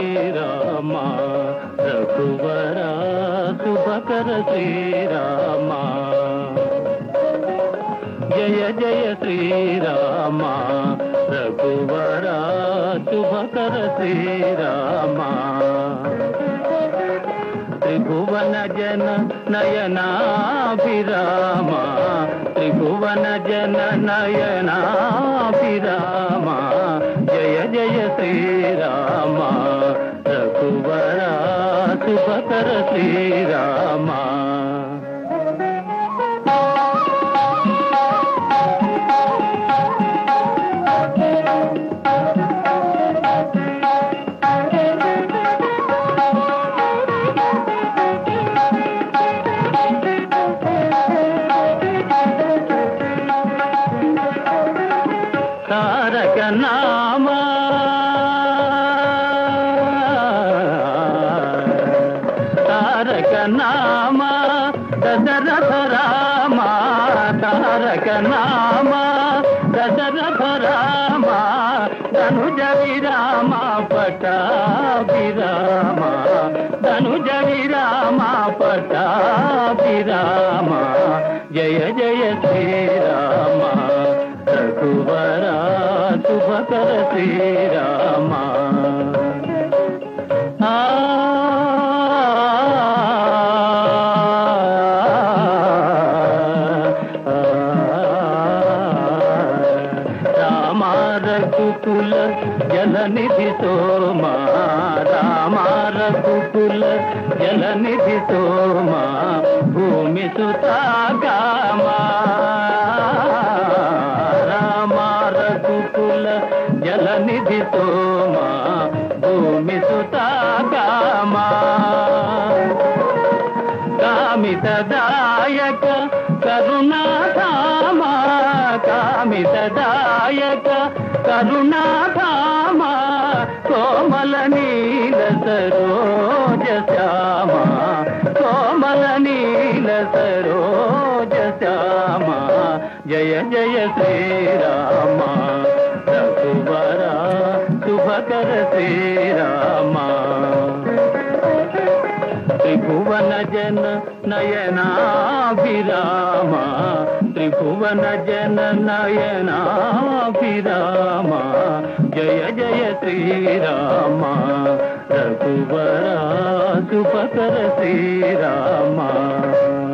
శ్రీరామ రఘువర శుభకర శ్రీరామ జయ జయ శ్రీరామ రఘువర శుభకర శ్రీరామ త్రిభువన జన నయనాభిరామ త్రిభువన జన నయనాభిరామ జయ జయ శ్రీరామ రఘువర శుభకర శ్రీరామ తారక నామ తారక నామ దశరథ రామ తారక నామ దశరథ రామ ధనుజ విరామ పటాభిరామ ధనుజ విరామ పటాభిరామ జయ జయ శ్రీరామ రఘువర శుభకర శ్రీరామ ఆ రామ రఘుకుల జలనిధి సోమా రామ రఘుకుల జలనిధి సోమా భూమి సుతాగామా రామ రఘుకుల జలనిధి సోమా భూమి సుతాగామా కామితదాయక కరుణాధామ కామితదాయక కరుణాధామ కోమల నీల సరోజ శ్యామ కోమల నీల సరోజ శ్యామ జయ జయ శ్రీరామ రఘువర శుభకర శ్రీరామ త్రిభువన జన నయనాభిరామ త్రిభువన జన నయనాభిరామ జయ జయ శ్రీరామ రఘువర శుభకర శ్రీరామ